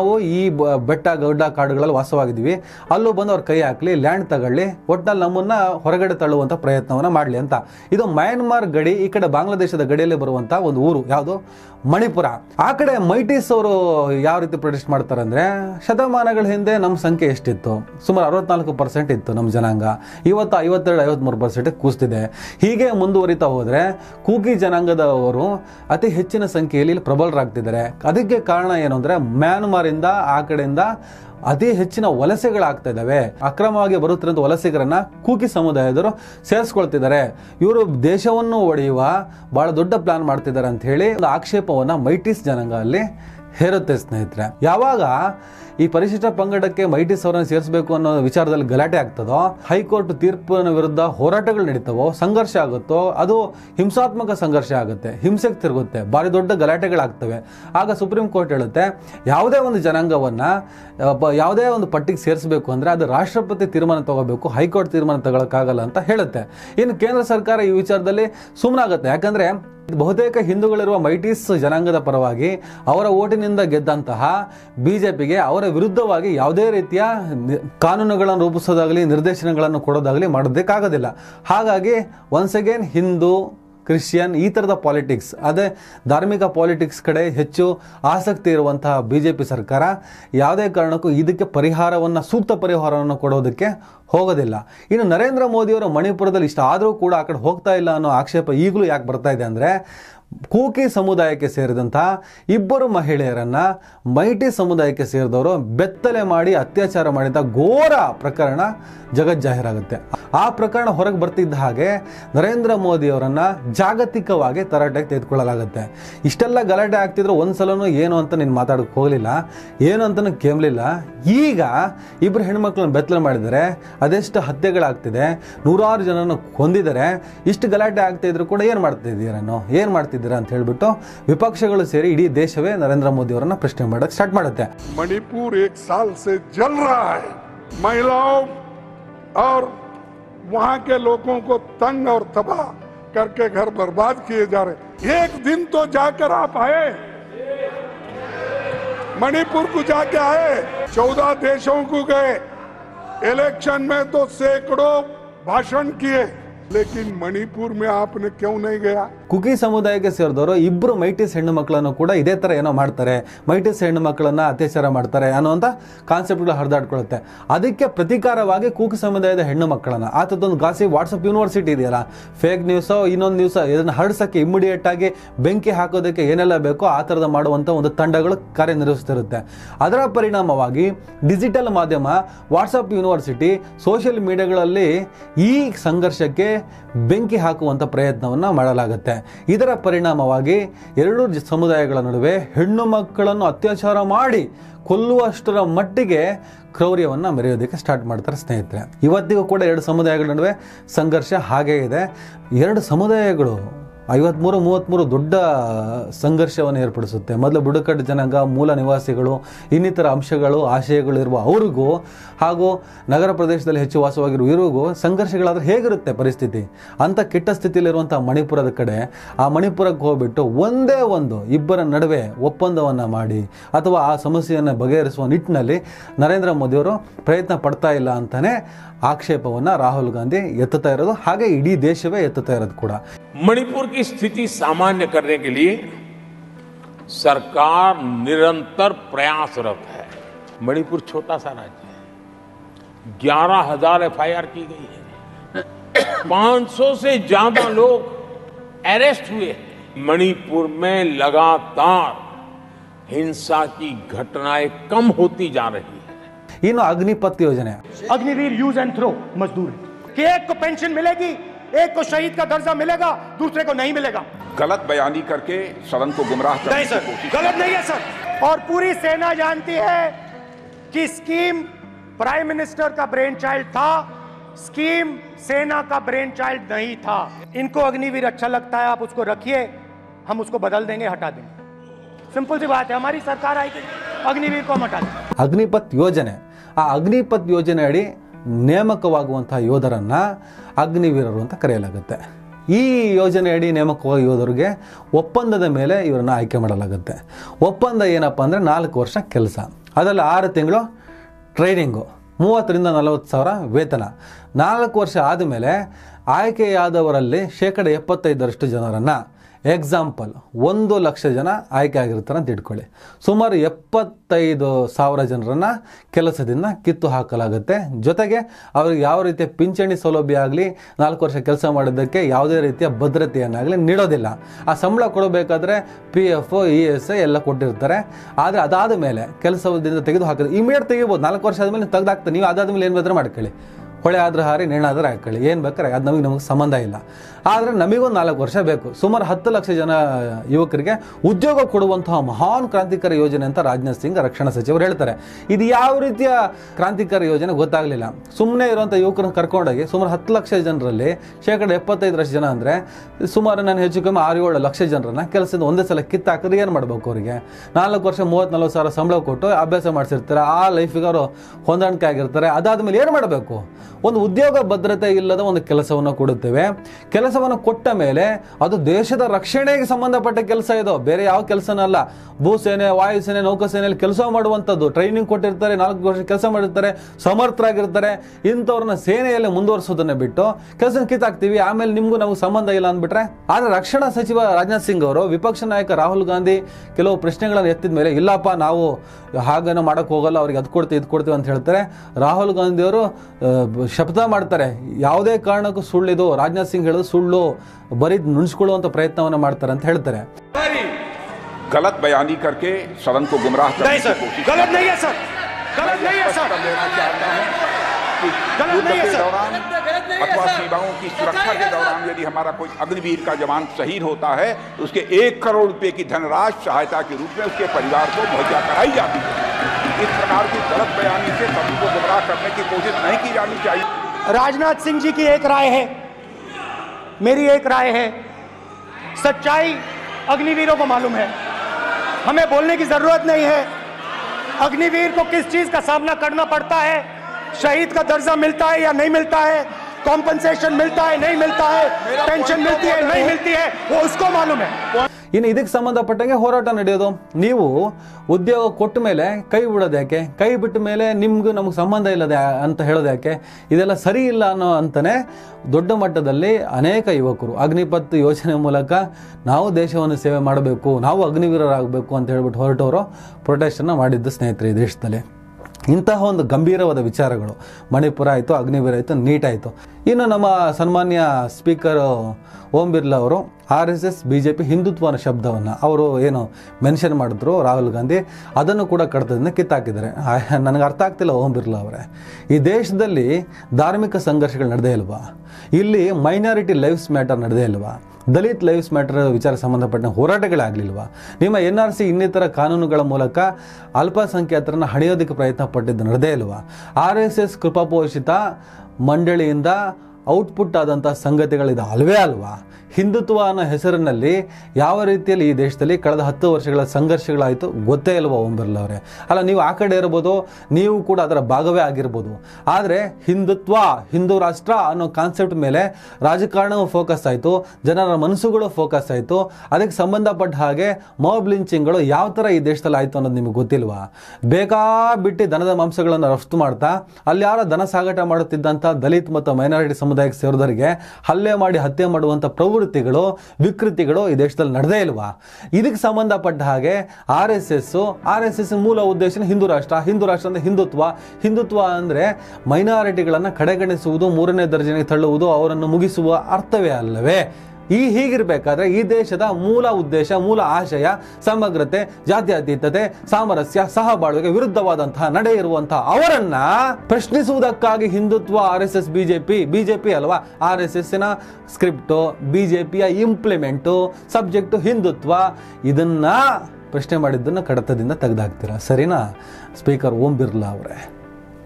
Speaker 1: ನಾವು ಈ ಬ- ಬೆಟ್ಟ ಗಡ್ಡ ಕಾಡುಗಳಲ್ಲಿ ವಾಸವಾಗಿದ್ದೀವಿ ಅಲ್ಲೂ ಬಂದು ಅವ್ರ ಕೈ ಹಾಕಲಿ ಲ್ಯಾಂಡ್ ತಗೊಳ್ಳಿ ಒಟ್ನಲ್ಲಿ ನಮ್ಮನ್ನ ಹೊರಗಡೆ ತಳ್ಳುವಂಥ ಪ್ರಯತ್ನವನ್ನ ಮಾಡಲಿ ಅಂತ ಇದು ಮಯನ್ಮಾರ್ ಗಡಿ ಈ ಕಡೆ ಬಾಂಗ್ಲಾದೇಶದ ಗಡಿಯಲ್ಲಿ ಬರುವಂಥ ಒಂದು ಊರು ಯಾವುದು ಮಣಿಪುರ ಆ ಕಡೆ ಮೈಟೀಸ್ ಅವರು ಯಾವ ರೀತಿ ಪ್ರೊಟೆಸ್ಟ್ ಮಾಡ್ತಾರೆ ಅಂದ್ರೆ ಶತಮಾನಗಳ ಹಿಂದೆ ನಮ್ಮ ಸಂಖ್ಯೆ ಎಷ್ಟಿತ್ತು ಸುಮಾರು ಅರವತ್ನಾಲ್ಕು ಪರ್ಸೆಂಟ್ ಇತ್ತು ನಮ್ಮ ಜನಾಂಗ ಇವತ್ತು ಐವತ್ತೆರಡು ಐವತ್ಮೂರು ಪರ್ಸೆಂಟ್ ಕೂಸ್ತಿದೆ ಹೀಗೆ ಮುಂದುವರಿತಾ ಹೋದ್ರೆ ಕೂಗಿ ಜನಾಂಗದವರು ಅತಿ ಹೆಚ್ಚಿನ ಸಂಖ್ಯೆಯಲ್ಲಿ ಇಲ್ಲಿ ಪ್ರಬಲರಾಗ್ತಿದ್ದಾರೆ ಅದಕ್ಕೆ ಕಾರಣ ಏನು ಅಂದ್ರೆ ಮ್ಯಾನ್ಮಾರಿಂದ ಆ ಕಡೆಯಿಂದ ಅತಿ ಹೆಚ್ಚಿನ ವಲಸೆಗಳಾಗ್ತಾ ಇದ್ದಾವೆ ಅಕ್ರಮವಾಗಿ ಬರುತ್ತಿರೋ ವಲಸಿಗರನ್ನ ಕೂಕಿ ಸಮುದಾಯದವರು ಸೇರಿಸ್ಕೊಳ್ತಿದ್ದಾರೆ ಇವರು ದೇಶವನ್ನು ಒಡೆಯುವ ಬಹಳ ದೊಡ್ಡ ಪ್ಲಾನ್ ಮಾಡ್ತಿದ್ದಾರೆ ಅಂತ ಹೇಳಿ ಒಂದು ಆಕ್ಷೇಪವನ್ನ ಮೈಟಿಸ್ ಜನಾಂಗ ಅಲ್ಲಿ ಹೇರುತ್ತೆ ಸ್ನೇಹಿತರೆ ಯಾವಾಗ ಈ ಪರಿಶಿಷ್ಟ ಪಂಗಡಕ್ಕೆ ಮೈಟಿಸ್ ಅವರನ್ನು ಸೇರಿಸಬೇಕು ಅನ್ನೋ ವಿಚಾರದಲ್ಲಿ ಗಲಾಟೆ ಆಗ್ತದೋ ಹೈಕೋರ್ಟ್ ತೀರ್ಪಿನ ವಿರುದ್ಧ ಹೋರಾಟಗಳು ನಡೀತವೋ ಸಂಘರ್ಷ ಆಗುತ್ತೋ ಅದು ಹಿಂಸಾತ್ಮಕ ಸಂಘರ್ಷ ಆಗುತ್ತೆ ಹಿಂಸೆಗೆ ತಿರುಗುತ್ತೆ ಭಾರಿ ದೊಡ್ಡ ಗಲಾಟೆಗಳಾಗ್ತವೆ ಆಗ ಸುಪ್ರೀಂ ಕೋರ್ಟ್ ಹೇಳುತ್ತೆ ಯಾವುದೇ ಒಂದು ಜನಾಂಗವನ್ನ ಆ, ಬ- ಯಾವುದೇ ಒಂದು ಪಟ್ಟಿಗೆ ಸೇರಿಸಬೇಕು ಅಂದ್ರೆ ಅದು ರಾಷ್ಟ್ರಪತಿ ತೀರ್ಮಾನ ತಗೋಬೇಕು ಹೈಕೋರ್ಟ್ ತೀರ್ಮಾನ ತಗೊಳಕ್ಕಾಗಲ್ಲ ಅಂತ ಹೇಳುತ್ತೆ ಇನ್ನು ಕೇಂದ್ರ ಸರ್ಕಾರ ಈ ವಿಚಾರದಲ್ಲಿ ಸುಮ್ಮನಾಗುತ್ತೆ ಯಾಕಂದ್ರೆ ಬಹುತೇಕ ಹಿಂದೂಗಳಿರುವ ಮೈಟೀಸ್ ಜನಾಂಗದ ಪರವಾಗಿ ಅವರ ಓಟಿನಿಂದ ಗೆದ್ದಂತಹ ಬಿಜೆಪಿಗೆ ಅವರ ವಿರುದ್ಧವಾಗಿ ಯಾವುದೇ ರೀತಿಯ ನಿ- ಕಾನೂನುಗಳನ್ನು ರೂಪಿಸೋದಾಗಲಿ ನಿರ್ದೇಶನಗಳನ್ನು ಕೊಡೋದಾಗಲಿ ಮಾಡೋದಕ್ಕಾಗೋದಿಲ್ಲ ಹಾಗಾಗಿ ಒನ್ಸ್ ಅಗೇನ್ ಹಿಂದೂ ಕ್ರಿಶ್ಚಿಯನ್ ಈ ಥರದ ಪಾಲಿಟಿಕ್ಸ್ ಅದೇ ಧಾರ್ಮಿಕ ಪಾಲಿಟಿಕ್ಸ್ ಕಡೆ ಹೆಚ್ಚು ಆಸಕ್ತಿ ಇರುವಂತಹ ಬಿ ಜೆ ಪಿ ಸರ್ಕಾರ ಯಾವುದೇ ಕಾರಣಕ್ಕೂ ಇದಕ್ಕೆ ಪರಿಹಾರವನ್ನು ಸೂಕ್ತ ಪರಿಹಾರವನ್ನು ಕೊಡೋದಕ್ಕೆ ಹೋಗೋದಿಲ್ಲ ಇನ್ನು ನರೇಂದ್ರ ಮೋದಿಯವರು ಮಣಿಪುರದಲ್ಲಿ ಇಷ್ಟ ಆದರೂ ಕೂಡ ಆ ಕಡೆ ಹೋಗ್ತಾ ಇಲ್ಲ ಅನ್ನೋ ಆಕ್ಷೇಪ ಈಗಲೂ ಯಾಕೆ ಬರ್ತಾ ಇದೆ ಅಂದರೆ ಕೂಕಿ ಸಮುದಾಯಕ್ಕೆ ಸೇರಿದಂತಹ ಇಬ್ಬರು ಮಹಿಳೆಯರನ್ನ ಮೈಟಿ ಸಮುದಾಯಕ್ಕೆ ಸೇರಿದವರು ಬೆತ್ತಲೆ ಮಾಡಿ ಅತ್ಯಾಚಾರ ಮಾಡಿದ ಘೋರ ಪ್ರಕರಣ ಜಗಜ್ಜಾಹೀರಾಗುತ್ತೆ ಆ ಪ್ರಕರಣ ಹೊರಗೆ ಬರ್ತಿದ್ದ ಹಾಗೆ ನರೇಂದ್ರ ಮೋದಿ ಅವರನ್ನ ಜಾಗತಿಕವಾಗಿ ತರಾಟೆಗೆ ತೆಗೆದುಕೊಳ್ಳಲಾಗುತ್ತೆ ಇಷ್ಟೆಲ್ಲ ಗಲಾಟೆ ಆಗ್ತಿದ್ರು ಒಂದ್ಸಲನೂ ಏನು ಅಂತ ನೀನು ಮಾತಾಡೋಕೆ ಹೋಗಲಿಲ್ಲ ಏನು ಅಂತಲೂ ಕೇಳಲಿಲ್ಲ ಈಗ ಇಬ್ಬರು ಹೆಣ್ಮಕ್ಳನ್ನ ಬೆತ್ತಲೆ ಮಾಡಿದ್ದಾರೆ ಅದೆಷ್ಟು ಹತ್ಯೆಗಳಾಗ್ತಿದೆ ನೂರಾರು ಜನರನ್ನು ಕೊಂದಿದ್ದಾರೆ ಇಷ್ಟು ಗಲಾಟೆ ಆಗ್ತಾ ಇದ್ರು ಕೂಡ ಏನು ಮಾಡ್ತಾ ಇದ್ದೀರೇನೋ ಏನು ಮಾಡ್ತಿದ್ದೀರಾ ಅಂತ ಹೇಳ್ಬಿಟ್ಟು ವಿಪಕ್ಷಗಳು ಸೇರಿ ಇಡೀ ದೇಶವೇ ನರೇಂದ್ರ ಮೋದಿ ಅವರನ್ನ ಪ್ರಶ್ನೆ ಮಾಡೋಕ್ಕೆ ಸ್ಟಾರ್ಟ್ ಮಾಡುತ್ತೆ
Speaker 4: मणिपुर एक साल से जल रहा है महिलाओं और वहां के लोगों को तंग और तबाह करके घर बर्बाद किए जा रहे एक दिन तो जाकर आप आए मणिपुर को जाके आए चौदह देशों को गए इलेक्शन में तो सैकड़ों भाषण किए लेकिन मणिपुर में आपने क्यों नहीं गया
Speaker 1: ಕುಕಿ ಸಮುದಾಯಕ್ಕೆ ಸೇರಿದವರು ಇಬ್ಬರು ಮೈಟಿಸ್ ಹೆಣ್ಣು ಮಕ್ಕಳನ್ನು ಕೂಡ ಇದೇ ಥರ ಏನೋ ಮಾಡ್ತಾರೆ ಮೈಟಿಸ್ ಹೆಣ್ಣು ಮಕ್ಕಳನ್ನ ಅತ್ಯಾಚಾರ ಮಾಡ್ತಾರೆ ಅನ್ನೋಂಥ ಕಾನ್ಸೆಪ್ಟ್ಗಳು ಹರಿದಾಡ್ಕೊಳ್ಳುತ್ತೆ ಅದಕ್ಕೆ ಪ್ರತಿಕಾರವಾಗಿ ಕೂಕಿ ಸಮುದಾಯದ ಹೆಣ್ಣು ಮಕ್ಕಳನ್ನ ಆತದೊಂದು ಗಾಸಿ ವಾಟ್ಸಪ್ ಯೂನಿವರ್ಸಿಟಿ ಇದೆಯಲ್ಲ ಫೇಕ್ ನ್ಯೂಸೋ ಇನ್ನೊಂದು ನ್ಯೂಸ್ ಇದನ್ನು ಹರಡ್ಸಕ್ಕೆ ಇಮಿಡಿಯೇಟ್ ಆಗಿ ಬೆಂಕಿ ಹಾಕೋದಕ್ಕೆ ಏನೆಲ್ಲ ಬೇಕೋ ಆ ಥರದ ಮಾಡುವಂಥ ಒಂದು ತಂಡಗಳು ಕಾರ್ಯನಿರ್ವಹಿಸ್ತಿರುತ್ತೆ ಅದರ ಪರಿಣಾಮವಾಗಿ ಡಿಜಿಟಲ್ ಮಾಧ್ಯಮ ವಾಟ್ಸಪ್ ಯೂನಿವರ್ಸಿಟಿ ಸೋಷಿಯಲ್ ಮೀಡಿಯಾಗಳಲ್ಲಿ ಈ ಸಂಘರ್ಷಕ್ಕೆ ಬೆಂಕಿ ಹಾಕುವಂಥ ಪ್ರಯತ್ನವನ್ನು ಮಾಡಲಾಗುತ್ತೆ ಇದರ ಪರಿಣಾಮವಾಗಿ ಎರಡೂ ಜ- ಸಮುದಾಯಗಳ ನಡುವೆ ಹೆಣ್ಣು ಮಕ್ಕಳನ್ನು ಅತ್ಯಾಚಾರ ಮಾಡಿ ಕೊಲ್ಲುವಷ್ಟರ ಮಟ್ಟಿಗೆ ಕ್ರೌರ್ಯವನ್ನು ಮೆರೆಯೋದಕ್ಕೆ ಸ್ಟಾರ್ಟ್ ಮಾಡ್ತಾರೆ ಸ್ನೇಹಿತರೆ ಇವತ್ತಿಗೂ ಕೂಡ ಎರಡು ಸಮುದಾಯಗಳ ನಡುವೆ ಸಂಘರ್ಷ ಹಾಗೇ ಇದೆ ಎರಡು ಸಮುದಾಯಗಳು ಐವತ್ಮೂರು ಮೂವತ್ತ್ಮೂರು ದೊಡ್ಡ ಸಂಘರ್ಷವನ್ನು ಏರ್ಪಡಿಸುತ್ತೆ ಮೊದಲು ಬುಡಕಟ್ಟು ಜನಾಂಗ ಮೂಲ ನಿವಾಸಿಗಳು ಇನ್ನಿತರ ಅಂಶಗಳು ಆಶಯಗಳು ಇರುವ ಅವ್ರಿಗೂ ಹಾಗೂ ನಗರ ಪ್ರದೇಶದಲ್ಲಿ ಹೆಚ್ಚು ವಾಸವಾಗಿರುವ ಇವ್ರಿಗೂ ಸಂಘರ್ಷಗಳಾದ್ರೆ ಹೇಗಿರುತ್ತೆ ಪರಿಸ್ಥಿತಿ ಅಂತ ಕೆಟ್ಟ ಸ್ಥಿತಿಯಲ್ಲಿರುವಂಥ ಮಣಿಪುರದ ಕಡೆ ಆ ಮಣಿಪುರಕ್ಕೆ ಹೋಗ್ಬಿಟ್ಟು ಒಂದೇ ಒಂದು ಇಬ್ಬರ ನಡುವೆ ಒಪ್ಪಂದವನ್ನು ಮಾಡಿ ಅಥವಾ ಆ ಸಮಸ್ಯೆಯನ್ನು ಬಗೆಹರಿಸುವ ನಿಟ್ಟಿನಲ್ಲಿ ನರೇಂದ್ರ ಮೋದಿಯವರು ಪ್ರಯತ್ನ ಪಡ್ತಾ ಇಲ್ಲ ಅಂತಾನೆ ಆಕ್ಷೇಪವನ್ನು ರಾಹುಲ್ ಗಾಂಧಿ ಎತ್ತುತ್ತಾ ಇರೋದು ಹಾಗೆ ಇಡೀ ದೇಶವೇ ಎತ್ತುತ್ತಾ ಇರೋದು ಕೂಡ
Speaker 3: मणिपुर की स्थिति सामान्य करने के लिए सरकार निरंतर प्रयासरत है मणिपुर छोटा सा राज्य है ग्यारह हजार एफ की गई है 500 से ज्यादा लोग अरेस्ट हुए हैं। मणिपुर में लगातार हिंसा की घटनाएं कम होती जा रही है
Speaker 1: ಇನ್ನು ಅಗ್ನಿಪಥ್ ಯೋಜನೆ
Speaker 2: अग्निवीर यूज एंड थ्रो मजदूर कि एक को पेंशन मिलेगी एक को शहीद का दर्जा मिलेगा दूसरे को नहीं मिलेगा
Speaker 5: गलत बयानी करके सदन को गुमराह करने
Speaker 2: नहीं
Speaker 5: की
Speaker 2: सर
Speaker 5: कोशिश
Speaker 2: गलत नहीं है सर और पूरी सेना जानती है कि स्कीम प्राइम मिनिस्टर का ब्रेन चाइल्ड था स्कीम सेना का ब्रेन चाइल्ड नहीं था इनको अग्निवीर अच्छा लगता है आप उसको रखिए हम उसको बदल देंगे हटा देंगे सिंपल सी बात है हमारी सरकार आएगी अग्निवीर को हम हटा देंगे
Speaker 1: ಅಗ್ನಿಪಥ್ ಯೋಜನೆ ಆ ಅಗ್ನಿಪಥ್ ಯೋಜನೆ ಅಡಿ ನೇಮಕವಾಗುವಂತಹ ಯೋಧರನ್ನ ಅಗ್ನಿವೀರರು ಅಂತ ಕರೆಯಲಾಗುತ್ತೆ ಈ ಯೋಜನೆ ಅಡಿ ನೇಮಕವಾದ ಯೋಧರಿಗೆ ಒಪ್ಪಂದದ ಮೇಲೆ ಇವರನ್ನ ಆಯ್ಕೆ ಮಾಡಲಾಗುತ್ತೆ ಒಪ್ಪಂದ ಏನಪ್ಪ ಅಂದರೆ ನಾಲ್ಕು ವರ್ಷ ಕೆಲಸ ಅದರಲ್ಲಿ ಆರು ತಿಂಗಳು ಟ್ರೈನಿಂಗು ಮೂವತ್ತರಿಂದ ನಲವತ್ತು ಸಾವಿರ ವೇತನ ನಾಲ್ಕು ವರ್ಷ ಆದಮೇಲೆ ಆಯ್ಕೆಯಾದವರಲ್ಲಿ ಶೇಕಡ ಎಪ್ಪತ್ತೈದರಷ್ಟು ಜನರನ್ನು ಎಕ್ಸಾಂಪಲ್ ಒಂದು ಲಕ್ಷ ಜನ ಆಯ್ಕೆ ಆಗಿರ್ತಾರೆ ಅಂತ ಇಟ್ಕೊಳ್ಳಿ ಸುಮಾರು ಎಪ್ಪತ್ತೈದು ಸಾವಿರ ಜನರನ್ನು ಕೆಲಸದಿಂದ ಕಿತ್ತು ಹಾಕಲಾಗುತ್ತೆ ಜೊತೆಗೆ ಅವ್ರಿಗೆ ಯಾವ ರೀತಿಯ ಪಿಂಚಣಿ ಸೌಲಭ್ಯ ಆಗಲಿ ನಾಲ್ಕು ವರ್ಷ ಕೆಲಸ ಮಾಡಿದ್ದಕ್ಕೆ ಯಾವುದೇ ರೀತಿಯ ಭದ್ರತೆಯನ್ನಾಗಲಿ ನೀಡೋದಿಲ್ಲ ಆ ಸಂಬಳ ಕೊಡಬೇಕಾದ್ರೆ ಪಿ ಎಫ್ ಇ ಎಸ್ ಎಲ್ಲ ಕೊಟ್ಟಿರ್ತಾರೆ ಆದರೆ ಅದಾದ ಮೇಲೆ ಕೆಲಸದಿಂದ ತೆಗೆದು ಹಾಕಿದ್ರೆ ಇಮಿಡಿಯೇಟ್ ತೆಗಿಬೋದು ನಾಲ್ಕು ವರ್ಷ ಆದಮೇಲೆ ತೆಗೆದಾಕ್ತಾರೆ ನೀವು ಅದಾದ್ಮೇಲೆ ಏನು ಬೇಕಾದ್ರೆ ಮಾಡ್ಕೊಳ್ಳಿ ಹೊಳೆ ಆದ್ರೆ ಹಾರಿ ನೇಣಾದ್ರೆ ಹಾಕೊಳ್ಳಿ ಏನು ಬೇಕಾರೆ ಅದು ನಮಗೆ ನಮಗೆ ಸಂಬಂಧ ಇಲ್ಲ ಆದರೆ ನಮಗೊಂದು ನಾಲ್ಕು ವರ್ಷ ಬೇಕು ಸುಮಾರು ಹತ್ತು ಲಕ್ಷ ಜನ ಯುವಕರಿಗೆ ಉದ್ಯೋಗ ಕೊಡುವಂತಹ ಮಹಾನ್ ಕ್ರಾಂತಿಕಾರಿ ಯೋಜನೆ ಅಂತ ರಾಜನಾಥ್ ಸಿಂಗ್ ರಕ್ಷಣಾ ಸಚಿವರು ಹೇಳ್ತಾರೆ ಇದು ಯಾವ ರೀತಿಯ ಕ್ರಾಂತಿಕಾರಿ ಯೋಜನೆ ಗೊತ್ತಾಗಲಿಲ್ಲ ಸುಮ್ಮನೆ ಇರುವಂಥ ಯುವಕರನ್ನ ಕರ್ಕೊಂಡೋಗಿ ಸುಮಾರು ಹತ್ತು ಲಕ್ಷ ಜನರಲ್ಲಿ ಶೇಕಡ ಎಪ್ಪತ್ತೈದರಷ್ಟು ಜನ ಅಂದರೆ ಸುಮಾರು ನಾನು ಹೆಚ್ಚು ಕಮ್ಮಿ ಆರು ಏಳು ಲಕ್ಷ ಜನರನ್ನ ಕೆಲಸದಿಂದ ಒಂದೇ ಸಲ ಕಿತ್ತಾಕಿದ್ರೆ ಏನು ಮಾಡ್ಬೇಕು ಅವರಿಗೆ ನಾಲ್ಕು ವರ್ಷ ಮೂವತ್ತು ನಲ್ವತ್ತು ಸಾವಿರ ಸಂಬಳ ಕೊಟ್ಟು ಅಭ್ಯಾಸ ಮಾಡಿಸಿರ್ತಾರೆ ಆ ಲೈಫಿಗೆ ಅವರು ಹೊಂದಾಣಿಕೆ ಆಗಿರ್ತಾರೆ ಅದಾದಮೇಲೆ ಏನು ಮಾಡಬೇಕು ಒಂದು ಉದ್ಯೋಗ ಭದ್ರತೆ ಇಲ್ಲದ ಒಂದು ಕೆಲಸವನ್ನು ಕೊಡುತ್ತೇವೆ ಕೆಲಸವನ್ನು ಕೊಟ್ಟ ಮೇಲೆ ಅದು ದೇಶದ ರಕ್ಷಣೆಗೆ ಸಂಬಂಧಪಟ್ಟ ಕೆಲಸ ಇದು ಬೇರೆ ಯಾವ ಕೆಲಸನಲ್ಲ ಭೂಸೇನೆ ವಾಯುಸೇನೆ ನೌಕಾಸೇನೆಯಲ್ಲಿ ಕೆಲಸ ಮಾಡುವಂಥದ್ದು ಟ್ರೈನಿಂಗ್ ಕೊಟ್ಟಿರ್ತಾರೆ ನಾಲ್ಕು ವರ್ಷ ಕೆಲಸ ಮಾಡಿರ್ತಾರೆ ಸಮರ್ಥರಾಗಿರ್ತಾರೆ ಇಂಥವ್ರನ್ನ ಸೇನೆಯಲ್ಲಿ ಮುಂದುವರಿಸೋದನ್ನ ಬಿಟ್ಟು ಕೆಲಸ ಕಿತ್ತಾಕ್ತೀವಿ ಆಮೇಲೆ ನಿಮಗೂ ನಮಗೆ ಸಂಬಂಧ ಇಲ್ಲ ಅಂದ್ಬಿಟ್ರೆ ಆದರೆ ರಕ್ಷಣಾ ಸಚಿವ ರಾಜನಾಥ್ ಸಿಂಗ್ ಅವರು ವಿಪಕ್ಷ ನಾಯಕ ರಾಹುಲ್ ಗಾಂಧಿ ಕೆಲವು ಪ್ರಶ್ನೆಗಳನ್ನು ಎತ್ತಿದ ಮೇಲೆ ಇಲ್ಲಪ್ಪ ನಾವು ಹಾಗೇನೋ ಮಾಡಕ್ ಹೋಗಲ್ಲ ಅವ್ರಿಗೆ ಅದು ಕೊಡ್ತೀವಿ ಇದು ಕೊಡ್ತೀವಿ ಅಂತ ಹೇಳ್ತಾರೆ ರಾಹುಲ್ ಗಾಂಧಿ ಅವರು ಆ, ಶಪಥ ಮಾಡ್ತಾರೆ ಯಾವುದೇ ಕಾರಣಕ್ಕೂ ಸುಳ್ಳಿದು ರಾಜನಾಥ್ ಸಿಂಗ್ ಹೇಳೋದು ಸುಳ್ಳು ಬರೀ ನುಣಿಸ್ಕೊಳ್ಳುವಂಥ ಪ್ರಯತ್ನವನ್ನು ಮಾಡ್ತಾರೆ ಅಂತ ಹೇಳ್ತಾರೆ
Speaker 5: गलत बयानी करके सदन को गुमराह करने
Speaker 2: नहीं
Speaker 5: की
Speaker 2: सर
Speaker 5: कोशिश
Speaker 2: गलत नहीं है सर गलत नहीं है
Speaker 5: स्पष्ट
Speaker 2: सर
Speaker 5: कर देना चाहता हूं कि
Speaker 2: गलत
Speaker 5: युद्ध
Speaker 2: नहीं है
Speaker 5: के
Speaker 2: सर।
Speaker 5: दौरान अथवा सीमाओं की सुरक्षा के दौरान यदि हमारा कोई अग्निवीर का जवान शहीद होता है तो उसके एक करोड़ रुपए की धनराशि सहायता के रूप में उसके परिवार को मुहैया कराई जाती है इस प्रकार की गलत बयानी से सभी को गुमराह करने की कोशिश नहीं की जानी चाहिए
Speaker 2: राजनाथ सिंह जी की एक राय है मेरी एक राय है सच्चाई अग्निवीरों को मालूम है हमें बोलने की जरूरत नहीं है अग्निवीर को किस चीज का सामना करना पड़ता है शहीद का दर्जा मिलता है या नहीं मिलता है कॉम्पनसेशन मिलता है नहीं मिलता है पेंशन मिलती है नहीं मिलती है वो उसको मालूम है
Speaker 1: ಇನ್ನು ಇದಕ್ಕೆ ಸಂಬಂಧಪಟ್ಟಂಗೆ ಹೋರಾಟ ನಡೆಯೋದು ನೀವು ಉದ್ಯೋಗ ಕೊಟ್ಟ ಮೇಲೆ ಕೈ ಬಿಡೋದು ಯಾಕೆ ಕೈ ಬಿಟ್ಟ ಮೇಲೆ ನಿಮ್ಗೂ ನಮಗೆ ಸಂಬಂಧ ಇಲ್ಲದೆ ಅಂತ ಹೇಳೋದು ಯಾಕೆ ಇದೆಲ್ಲ ಸರಿ ಇಲ್ಲ ಅನ್ನೋ ಅಂತಾನೆ ದೊಡ್ಡ ಮಟ್ಟದಲ್ಲಿ ಅನೇಕ ಯುವಕರು ಅಗ್ನಿಪತ್ ಯೋಜನೆ ಮೂಲಕ ನಾವು ದೇಶವನ್ನು ಸೇವೆ ಮಾಡಬೇಕು ನಾವು ಅಗ್ನಿವೀರರಾಗಬೇಕು ಅಂತ ಹೇಳ್ಬಿಟ್ಟು ಹೊರಟವರು ಪ್ರೊಟೆಸ್ಟನ್ನು ಮಾಡಿದ್ದು ಸ್ನೇಹಿತರೆ ಈ ದೇಶದಲ್ಲಿ ಇಂತಹ ಒಂದು ಗಂಭೀರವಾದ ವಿಚಾರಗಳು ಮಣಿಪುರ ಆಯಿತು ಅಗ್ನಿವೀರ ಆಯಿತು ನೀಟ್ ಆಯಿತು ಇನ್ನು ನಮ್ಮ ಸನ್ಮಾನ್ಯ ಸ್ಪೀಕರ್ ಓಂ ಬಿರ್ಲಾ ಅವರು R S S B J P Hindutva ಅನ್ನೋ ಶಬ್ದವನ್ನು ಅವರು ಏನು ಮೆನ್ಷನ್ ಮಾಡಿದ್ರು ರಾಹುಲ್ ಗಾಂಧಿ ಅದನ್ನು ಕೂಡ ಕಡತದಿಂದ ಕಿತ್ತಾಕಿದ್ದಾರೆ ಆ, ನನಗೆ ಅರ್ಥ ಆಗ್ತಿಲ್ಲ ಓಂ ಬಿರ್ಲಾ ಅವರೇ ಈ ದೇಶದಲ್ಲಿ ಧಾರ್ಮಿಕ ಸಂಘರ್ಷಗಳು ನಡೆದೇ ಇಲ್ವಾ ಇಲ್ಲಿ ಮೈನಾರಿಟಿ ಲೈಫ್ಸ್ ಮ್ಯಾಟರ್ ನಡೆದೇ ಇಲ್ವಾ ದಲಿತ್ ಲೈವ್ಸ್ ಮ್ಯಾಟರ್ ವಿಚಾರ ಸಂಬಂಧಪಟ್ಟ ಹೋರಾಟಗಳಾಗಲಿಲ್ವಾ ನಿಮ್ಮ ಎನ್ ಆರ್ ಸಿ ಇನ್ನಿತರ ಕಾನೂನುಗಳ ಮೂಲಕ ಅಲ್ಪಸಂಖ್ಯಾತರನ್ನು ಹಣಿಯೋದಕ್ಕೆ ಪ್ರಯತ್ನ ಪಟ್ಟಿದ್ದು ನಡೆದೇ ಇಲ್ವಾ ಆರ್ ಎಸ್ ಎಸ್ ಕೃಪಾಪೋಷಿತ ಮಂಡಳಿಯಿಂದ ಔಟ್ಪುಟ್ ಆದಂಥ ಸಂಗತಿಗಳಿದು ಅಲ್ವೇ ಅಲ್ವಾ ಹಿಂದುತ್ವ ಅನ್ನೋ ಹೆಸರಿನಲ್ಲಿ ಯಾವ ರೀತಿಯಲ್ಲಿ ಈ ದೇಶದಲ್ಲಿ ಕಳೆದ ಹತ್ತು ವರ್ಷಗಳ ಸಂಘರ್ಷಗಳಾಯಿತು ಗೊತ್ತೇ ಇಲ್ವಾ ಓಂ ಬಿರ್ಲಾ ಅವರೇ ಅಲ್ಲ ನೀವು ಆ ಕಡೆ ಇರ್ಬೋದು ನೀವು ಕೂಡ ಅದರ ಭಾಗವೇ ಆಗಿರ್ಬೋದು ಆದರೆ ಹಿಂದುತ್ವ ಹಿಂದೂ ರಾಷ್ಟ್ರ ಅನ್ನೋ ಕಾನ್ಸೆಪ್ಟ್ ಮೇಲೆ ರಾಜಕಾರಣವೂ ಫೋಕಸ್ ಆಯಿತು ಜನರ ಮನಸ್ಸುಗಳು ಫೋಕಸ್ ಆಯಿತು ಅದಕ್ಕೆ ಸಂಬಂಧಪಟ್ಟ ಹಾಗೆ ಮಾಬ್ ಲಿಂಚಿಂಗ್ಗಳು ಯಾವ ಥರ ಈ ದೇಶದಲ್ಲಿ ಆಯಿತು ಅನ್ನೋದು ನಿಮಗೆ ಗೊತ್ತಿಲ್ವಾ ಬೇಕಾಬಿಟ್ಟು ದನದ ಮಾಂಸಗಳನ್ನು ರಫ್ತು ಮಾಡ್ತಾ ಅಲ್ಲಿ ಯಾರೋ ದನ ಸಾಗಾಟ ಮಾಡುತ್ತಿದ್ದಂಥ ದಲಿತ್ ಮತ್ತು ಮೈನಾರಿಟಿ ಸಮುದಾಯಕ್ಕೆ ಸೇರಿದವರಿಗೆ ಹಲ್ಲೆ ಮಾಡಿ ಹತ್ಯೆ ಮಾಡುವಂಥ ಪ್ರವೃತ್ತಿಗಳು ವಿಕೃತಿಗಳು ಈ ದೇಶದಲ್ಲಿ ನಡೆದೇ ಇಲ್ವಾ ಇದಕ್ಕೆ ಸಂಬಂಧಪಟ್ಟ ಹಾಗೆ R S S R S S ಮೂಲ ಉದ್ದೇಶ ಹಿಂದೂ ರಾಷ್ಟ್ರ ಹಿಂದೂ ರಾಷ್ಟ್ರ ಅಂದರೆ ಹಿಂದುತ್ವ ಹಿಂದುತ್ವ ಅಂದರೆ ಮೈನಾರಿಟಿಗಳನ್ನು ಕಡೆಗಣಿಸುವುದು ಮೂರನೇ ದರ್ಜೆಗೆ ತಳ್ಳುವುದು ಅವರನ್ನು ಮುಗಿಸುವ ಅರ್ಥವೇ ಅಲ್ಲವೇ ಈ ಹೀಗಿರಬೇಕಾದ್ರೆ ಈ ದೇಶದ ಮೂಲ ಉದ್ದೇಶ ಮೂಲ ಆಶಯ ಸಮಗ್ರತೆ ಜಾತ್ಯತೀತತೆ ಸಾಮರಸ್ಯ ಸಹಬಾಳ್ವೆಗೆ ವಿರುದ್ಧವಾದಂತಹ ನಡೆ ಇರುವಂತಹ ಅವರನ್ನ ಪ್ರಶ್ನಿಸುವುದಕ್ಕಾಗಿ Hindutva R S S BJP BJP ಅಲ್ವಾ ಆರ್ ಎಸ್ ಎಸ್ ನ ಸ್ಕ್ರಿಪ್ಟು ಬಿಜೆಪಿಯ ಇಂಪ್ಲಿಮೆಂಟು ಸಬ್ಜೆಕ್ಟು ಹಿಂದುತ್ವ ಇದನ್ನ ಪ್ರಶ್ನೆ ಮಾಡಿದ್ದನ್ನು ಕಡತದಿಂದ ತೆಗೆದಾಕ್ತೀರಾ ಸರಿನಾ ಸ್ಪೀಕರ್ ಓಂ ಬಿರ್ಲಾ ಅವರೇ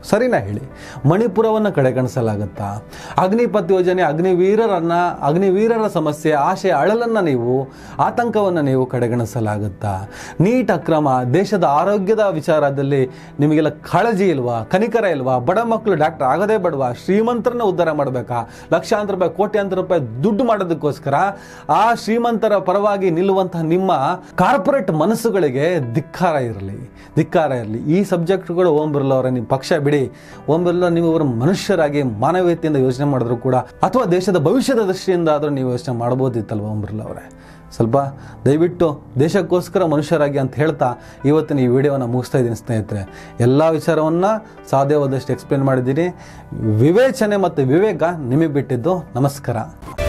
Speaker 1: ಸರಿನಾ ಹೇಳಿ ಮಣಿಪುರವನ್ನು ಕಡೆಗಣಿಸಲಾಗುತ್ತಾ ಅಗ್ನಿಪಥ್ ಯೋಜನೆ ಅಗ್ನಿವೀರರನ್ನ ಅಗ್ನಿವೀರರ ಸಮಸ್ಯೆ ಆಶೆ ಅಳಲನ್ನು ನೀವು ಆತಂಕವನ್ನು ನೀವು ಕಡೆಗಣಿಸಲಾಗುತ್ತಾ ನೀಟ್ ಅಕ್ರಮ ದೇಶದ ಆರೋಗ್ಯದ ವಿಚಾರದಲ್ಲಿ ನಿಮಗೆಲ್ಲ ಕಾಳಜಿ ಇಲ್ವಾ ಕನಿಕರ ಇಲ್ವಾ ಬಡ ಮಕ್ಕಳು ಡಾಕ್ಟರ್ ಆಗದೇ ಬೇಡವಾ ಶ್ರೀಮಂತರನ್ನ ಉದ್ಧಾರ ಮಾಡಬೇಕಾ ಲಕ್ಷಾಂತರ ರೂಪಾಯಿ ಕೋಟ್ಯಾಂತರ ರೂಪಾಯಿ ದುಡ್ಡು ಮಾಡೋದಕ್ಕೋಸ್ಕರ ಆ ಶ್ರೀಮಂತರ ಪರವಾಗಿ ನಿಲ್ಲುವಂತಹ ನಿಮ್ಮ ಕಾರ್ಪೊರೇಟ್ ಮನಸ್ಸುಗಳಿಗೆ ಧಿಕ್ಕಾರ ಇರಲಿ ಧಿಕ್ಕಾರ ಇರಲಿ ಈ ಸಬ್ಜೆಕ್ಟ್ಗಳು ಓಂ ಬಿರ್ಲಾ ಅವರ ನಿಮ್ಮ ಪಕ್ಷ ಬಿಡಿ ಓಂ ಬಿರ್ಲಾ ನೀವು ಅವರು ಮನುಷ್ಯರಾಗಿ ಮಾನವೀಯತೆಯಿಂದ ಯೋಚನೆ ಮಾಡಿದ್ರು ಕೂಡ ಅಥವಾ ದೇಶದ ಭವಿಷ್ಯದ ದೃಷ್ಟಿಯಿಂದ ಆದರೂ ನೀವು ಯೋಚನೆ ಮಾಡ್ಬೋದಿತ್ತಲ್ವ ಓಂ ಬಿರ್ಲಾ ಅವರೇ ಸ್ವಲ್ಪ ದಯವಿಟ್ಟು ದೇಶಕ್ಕೋಸ್ಕರ ಮನುಷ್ಯರಾಗಿ ಅಂತ ಹೇಳ್ತಾ ಇವತ್ತಿನ ಈ ವಿಡಿಯೋನ ಮುಗಿಸ್ತಾ ಇದ್ದೀನಿ ಸ್ನೇಹಿತರೆ ಎಲ್ಲ ವಿಚಾರವನ್ನು ಸಾಧ್ಯವಾದಷ್ಟು ಎಕ್ಸ್ಪ್ಲೇನ್ ಮಾಡಿದ್ದೀನಿ ವಿವೇಚನೆ ಮತ್ತು ವಿವೇಕ ನಿಮಗೆ ಬಿಟ್ಟಿದ್ದು ನಮಸ್ಕಾರ